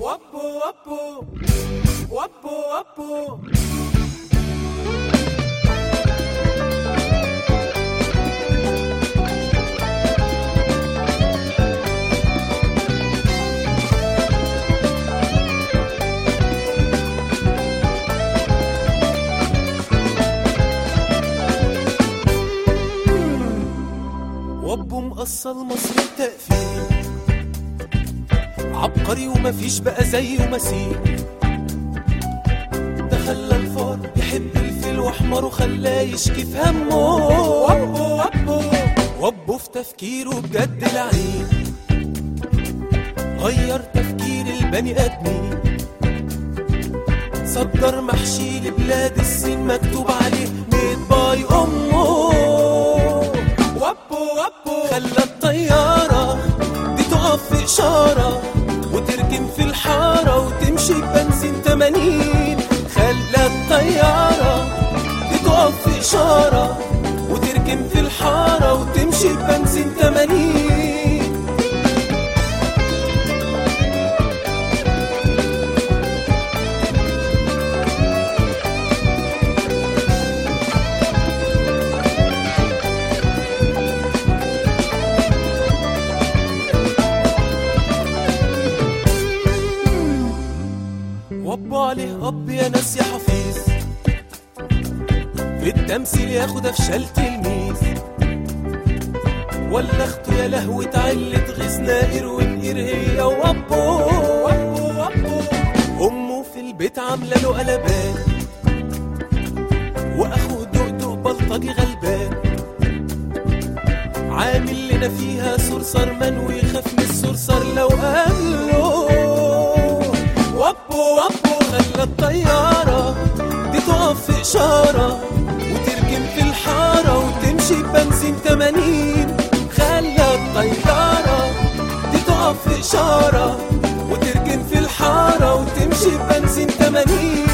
وابو وابو وابو وابو وابو مقصل مصر التقفيل عبقري ومفيش بقى زيه مثيل ده خلى الفار يحب الفيل واحمر وخلاه يشكي في همه وابو وابو وابو في تفكيره بجد لعيب غير تفكير البني ادمين صدر محشي لبلاد الصين مكتوب عليه ميد باي امه وابو وابو خلى الطيارة دي تقف في إشارة وتركن في الحارة وتمشي بنزين 80 خلى الطيارة دي تقف في إشارة وتركن في الحارة وتمشي بنزين 80 وابو عليه اب يا ناس يا حفيظ في التمثيل ياخد افشال تلميذ ولا اخته يا لهوة علة غيظ نائر ونقير هي وابو وابو وابو امه في البيت عامله له قلبان واخوه دقدق بلطجي غلبان عامل لنا فيها صرصر من ويخاف من الصرصر لو قابله وابو وابو خلى الطيارة دي تقف في إشارة وتركن في الحارة وتمشي بنزين 80 خلى الطيارة دي تقف في إشارة وتركن في الحارة وتمشي بنزين 80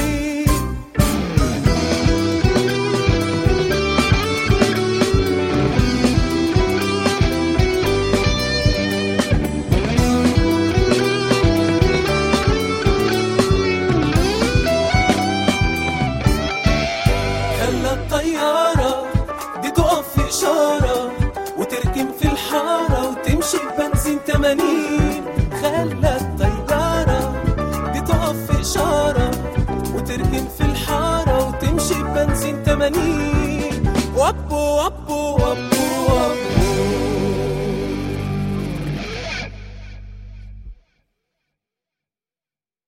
خلى الطيارة دي تقف في إشارة وتركن في الحارة وتمشي بنزين 80 خلى الطيارة دي تقف في إشارة وتركن في الحارة وتمشي بنزين 80 وابو وابو وابو وابو